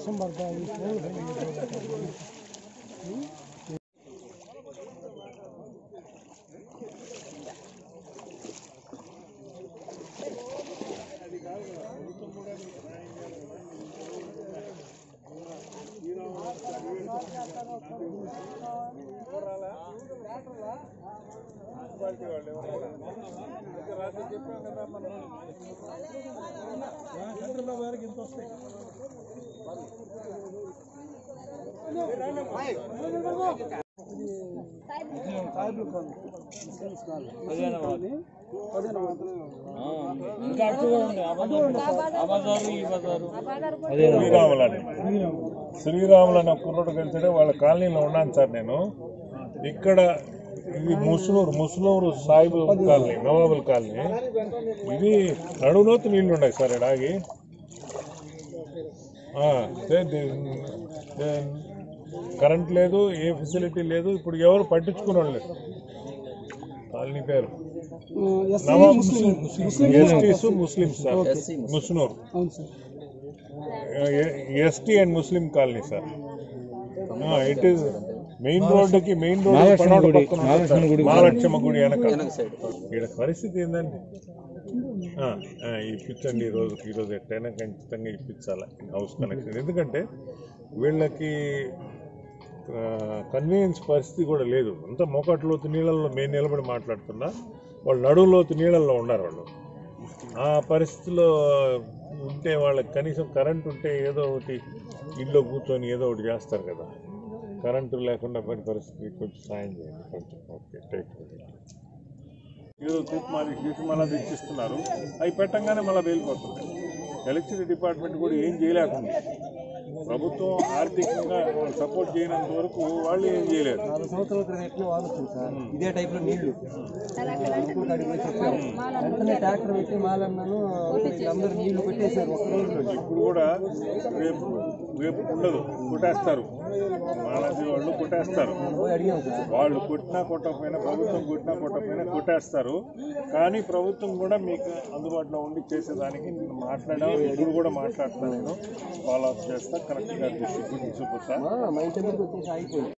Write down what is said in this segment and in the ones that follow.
వర్షం పడుతుంది చంద్రబాబు గారికి ఇంత వస్తాయి శ్రీరాములని శ్రీరాములు అన్న కుర్రోడు కలిసాడు వాళ్ళ కాలనీలో ఉన్నాను సార్ నేను ఇక్కడ ఇది ముసునూరు ముసునూరు సాయిబు కాలనీ నవాబుల్ కాలనీ ఇది నడులోతు నీళ్లు ఉన్నాయి సార్ ఇక్కడ ఆగి ఆ, దే- దే- దే- కరెంట్ లేదు ఏ ఫెసిలిటీ లేదు ఇప్పుడు ఎవరు పట్టించుకునే వాళ్ళు లేరు. కాలనీ పేరు Nawab STs Muslims sir Musunur అవును sir ST and Muslim colony sir it is main రోడ్డుకి మెయిన్ రోడ్ మహాలక్ష్మ గుడి వెనక ఇక్కడ పరిస్థితి ఏంటంటే ఆ, ఆ, ఇప్పించండి ఈ రోజు ఈ రోజు ఎట్టయినా ఖచ్చితంగా ఇప్పించాలి హౌస్ కనెక్షన్ ఎందుకంటే వీళ్ళకి కన్వీనియన్స్ పరిస్థితి కూడా లేదు అంతా మోకాట్లోతు నీళ్ళల్లో మేము నిలబడి మాట్లాడుతున్నా వాళ్ళు నడువులోతు నీళ్ళల్లో ఉన్నారు వాళ్ళు ఆ పరిస్థితిలో ఉంటే వాళ్ళకి కనీసం కరెంట్ ఉంటే ఏదో ఒకటి ఇంట్లో కూర్చొని ఏదో ఒకటి చేస్తారు కదా కరెంటు లేకుండా పని పరిస్థితి కొంచెం సాయం చేయండి కొంచెం ఓకే టేక్ ఈరోజు తూపు మాది తీసి మళ్ళీ తెచ్చిస్తున్నారు అవి పెట్టంగానే మళ్ళీ వెళ్ళిపోతుంది ఎలక్ట్రిసిటీ డిపార్ట్మెంట్ కూడా ఏం చేయలేకుండా ప్రభుత్వం ఆర్థికంగా సపోర్ట్ చేయనంత వరకు వాళ్ళు ఏం చేయలేరు నాలుగు సంవత్సరాల క్రితం ఎట్లా వాడుతుంది సార్ ఇదే టైప్ లో నీళ్లు ఇంకొక అడిగి పోయి చెప్పారు వెంటనే ట్రాక్టర్ పెట్టి మాలన్నాను వీళ్ళందరూ నీళ్లు పెట్టేశారు ఒక రోజులో ఇప్పుడు కూడా రేపు రేపు ఉండదు కొట్టేస్తారు మాలాంటి వాళ్ళు కొట్టేస్తారు పోయి అడిగాం సార్ వాళ్ళు కొట్టినా కొట్టకపోయినా ప్రభుత్వం కొట్టినా కొట్టకపోయినా కొట్టేస్తారు కానీ ప్రభుత్వం కూడా మీకు అందుబాటులో ఉండి చేసేదానికి నేను మాట్లాడాను ఇప్పుడు కూడా మాట్లాడతాను నేను ఫాలో అప్ చేస్తా కరెక్ట్గా దృష్టికి తీసుకుపోతా ఆ, మా ఇంటి దగ్గరికి వచ్చేసి ఆగిపోయింది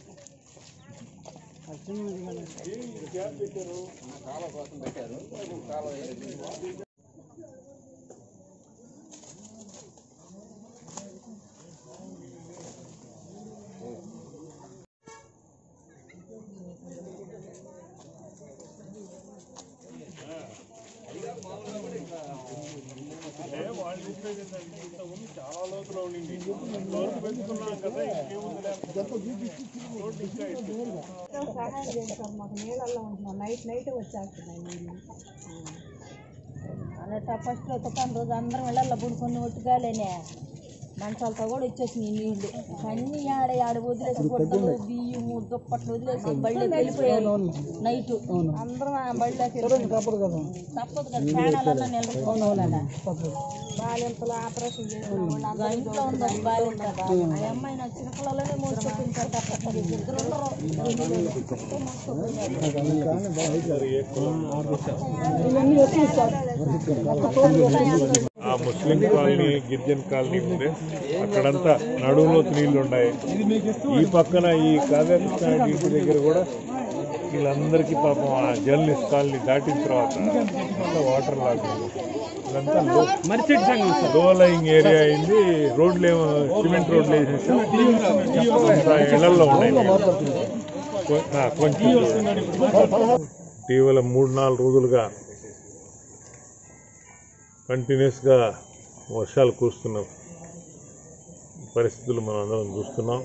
అంటే వాళ్ళు చెప్పేది ఏంటంటే ఇంత ఉంది చాలా లోతులో ఉండింది ఇంతవరకు పెంచుకున్నాం కదా ఇంకేముంది రోడ్డు ఇంకా ఎక్కువ. సహాయం చేయండి సార్ మాకు నీళ్ళల్లో ఉంటున్నాం నైట్ నైట్ వచ్చేస్తున్నాయి నీళ్ళు అన్నట్టు ఫస్ట్ తుఫాన్ రోజు అందరం ఇళ్ళల్లో పడుకొని ఒట్టుగాలేనే మంచాలతో కూడా వచ్చేసినాయి నీళ్లు అన్ని ఆడ ఆడ వదిలేసి గుడ్డలు బియ్యము దుప్పట్లు వదిలేసి బళ్ళు వెళ్ళిపోయారు నైట్ అందరం ఆ బళ్ళకి తప్పదు కదా తప్పదు కదా ప్రాణాలన్నా నిలబడుకోవాలన్నా బాలింతలు ఆపరేషన్ చేసిన వాళ్ళు ఆ ఇంట్లో ఉంది బాలింత ఆ అమ్మాయి నా చిన్నపిల్లలనే మోసుకొచ్చింది సార్ తప్ప ఇద్దరు ఉండరు ఆ ముస్లిం కాలనీ గిరిజన్ కాలనీ ఉంది అక్కడంతా నడువులో నీళ్లు ఉన్నాయి ఈ పక్కన ఈ కావ్యకృష్ణ ఇంటి దగ్గర కూడా వీళ్ళందరికీ పాపం ఆ జర్నలిస్ట్ కాలనీ దాటిన తర్వాత అంతా వాటర్ లాగుంది ఇదంతా లో లో లయింగ్ ఏరియా అయింది రోడ్లు ఏమో సిమెంట్ రోడ్లు వేసేసాం అంతా ఇళ్లలో ఉన్నాయి కొ- ఆ, కొంచెం ఇటీవల మూడు నాలుగు రోజులుగా కంటిన్యూస్గా వర్షాలు కురుస్తున్న పరిస్థితులు మనం అందరం చూస్తున్నాం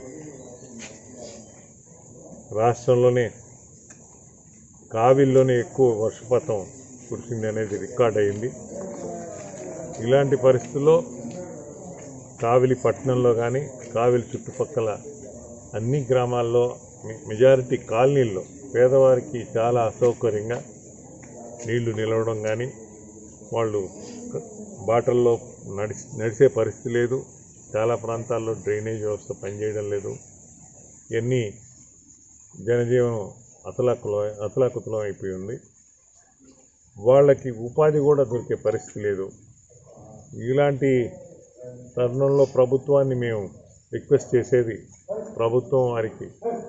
రాష్ట్రంలోనే కావిల్లోనే ఎక్కువ వర్షపాతం కురిసింది అనేది రికార్డ్ అయింది ఇలాంటి పరిస్థితుల్లో కావిలి పట్టణంలో కానీ కావిలి చుట్టుపక్కల అన్ని గ్రామాల్లో మె- మెజారిటీ కాలనీల్లో పేదవారికి చాలా అసౌకర్యంగా నీళ్లు నిలవడం కానీ వాళ్ళు క- బాటల్లో నడిచి నడిచే పరిస్థితి లేదు చాలా ప్రాంతాల్లో డ్రైనేజ్ వ్యవస్థ పనిచేయడం లేదు ఇవన్నీ జనజీవనం అతలాకుల అతలాకుతలం అయిపోయి ఉంది వాళ్ళకి ఉపాధి కూడా దొరికే పరిస్థితి లేదు ఇలాంటి తరుణంలో ప్రభుత్వాన్ని మేము రిక్వెస్ట్ చేసేది ప్రభుత్వం వారికి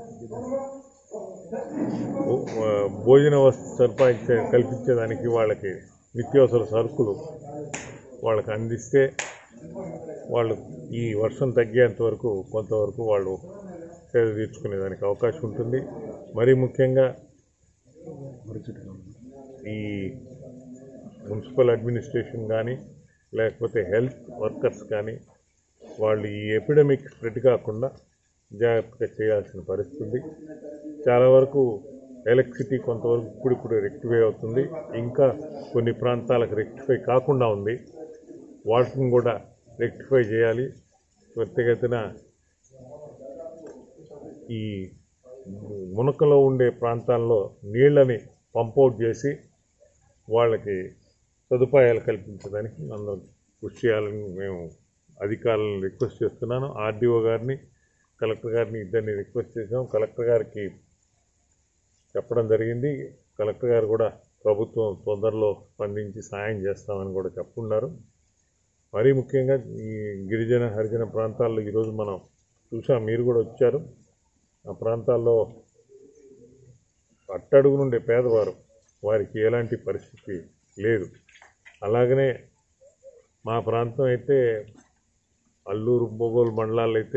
భో- ఆ, భోజన వస్తు సదుపాయించే కల్పించేదానికి వాళ్ళకి నిత్యావసర సరుకులు వాళ్ళకి అందిస్తే వాళ్ళు ఈ వర్షం తగ్గేంత వరకు కొంతవరకు వాళ్ళు సేద తీర్చుకునేదానికి అవకాశం ఉంటుంది మరీ ముఖ్యంగా ఈ మున్సిపల్ అడ్మినిస్ట్రేషన్ కానీ లేకపోతే హెల్త్ వర్కర్స్ కానీ వాళ్ళు ఈ ఎపిడమిక్ స్ప్రెడ్ కాకుండా జాగ్రత్తగా చేయాల్సిన పరిస్థితి చాలా వరకు ఎలక్ట్రిసిటీ కొంతవరకు ఇప్పుడిప్పుడు రెక్టిఫై అవుతుంది ఇంకా కొన్ని ప్రాంతాలకు రెక్టిఫై కాకుండా ఉంది వాటిని కూడా రెక్టిఫై చేయాలి త్వరితగతిన ఈ మునకలో ఉండే ప్రాంతాల్లో నీళ్ళని పంపౌట్ చేసి వాళ్ళకి సదుపాయాలు కల్పించడానికి అందరం కృషి చేయాలని మేము అధికారులను రిక్వెస్ట్ చేస్తున్నాను ఆర్డీఓ గారిని కలెక్టర్ గారిని ఇద్దరిని రిక్వెస్ట్ చేసాం కలెక్టర్ గారికి చెప్పడం జరిగింది కలెక్టర్ గారు కూడా ప్రభుత్వం తొందరలో స్పందించి సాయం చేస్తామని కూడా చెప్పున్నారు మరీ ముఖ్యంగా ఈ గిరిజన హరిజన ప్రాంతాల్లో ఈరోజు మనం చూసాం మీరు కూడా వచ్చారు ఆ ప్రాంతాల్లో అట్టడుగునుండే పేదవారు వారికి ఎలాంటి పరిస్థితి లేదు అలాగనే మా ప్రాంతం అయితే అల్లూరు బొగోలు మండలాలు అయితే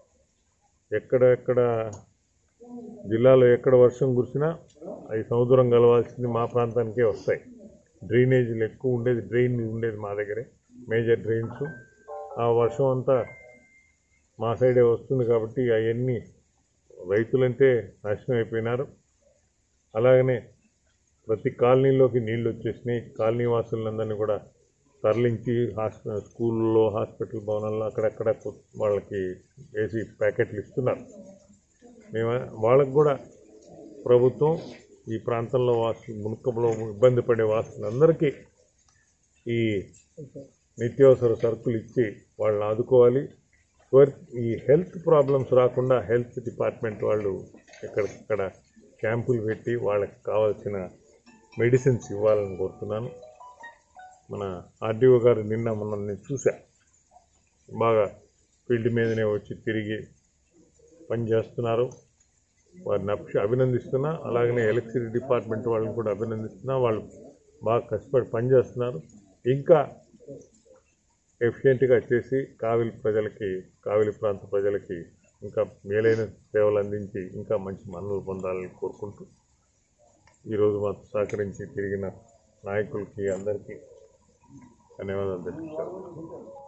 ఎక్కడెక్కడ జిల్లాలో ఎక్కడ వర్షం కురిసినా అవి సముద్రం కలవాల్సింది మా ప్రాంతానికే వస్తాయి డ్రైనేజీలు ఎక్కువ ఉండేది డ్రైన్ ఉండేది మా దగ్గరే మేజర్ డ్రైన్స్ ఆ వర్షం అంతా మా సైడే వస్తుంది కాబట్టి అవన్నీ రైతులంటే నాశనం అయిపోయినారు అలాగనే ప్రతి కాలనీలోకి నీళ్ళు వచ్చేసినాయి కాలనీ వాసులందరినీ కూడా తరలించి హాస్పిటల్ స్కూల్లో హాస్పిటల్ భవనాల్లో అక్కడక్కడ కొ- వాళ్ళకి వేసి ప్యాకెట్లు ఇస్తున్నారు మేము వాళ్ళకు కూడా ప్రభుత్వం ఈ ప్రాంతంలో వాసు మునుకలో ఇబ్బంది పడే వాసులందరికీ ఈ నిత్యావసర సరుకులు ఇచ్చి వాళ్ళని ఆదుకోవాలి త్వర- ఈ హెల్త్ ప్రాబ్లమ్స్ రాకుండా హెల్త్ డిపార్ట్మెంట్ వాళ్ళు ఎక్కడికక్కడ క్యాంపులు పెట్టి వాళ్ళకి కావాల్సిన మెడిసిన్స్ ఇవ్వాలని కోరుతున్నాను మన ఆర్డీఓ గారు నిన్న మొన్న నేను చూసా బాగా ఫీల్డ్ మీదనే వచ్చి తిరిగి పని చేస్తున్నారు వారిని అభి- అభినందిస్తున్నా అలాగనే ఎలక్ట్రిసిటీ డిపార్ట్మెంట్ వాళ్ళని కూడా అభినందిస్తున్నా వాళ్ళు బాగా కష్టపడి పనిచేస్తున్నారు ఇంకా ఎఫిషియెంట్గా చేసి కావిలి ప్రజలకి కావిలి ప్రాంత ప్రజలకి ఇంకా మేలైన సేవలు అందించి ఇంకా మంచి మన్నలు పొందాలని కోరుకుంటూ ఈరోజు మాకు సహకరించి తిరిగిన నాయకులకి అందరికీ ధన్యవాదాలు తెలుపుతాను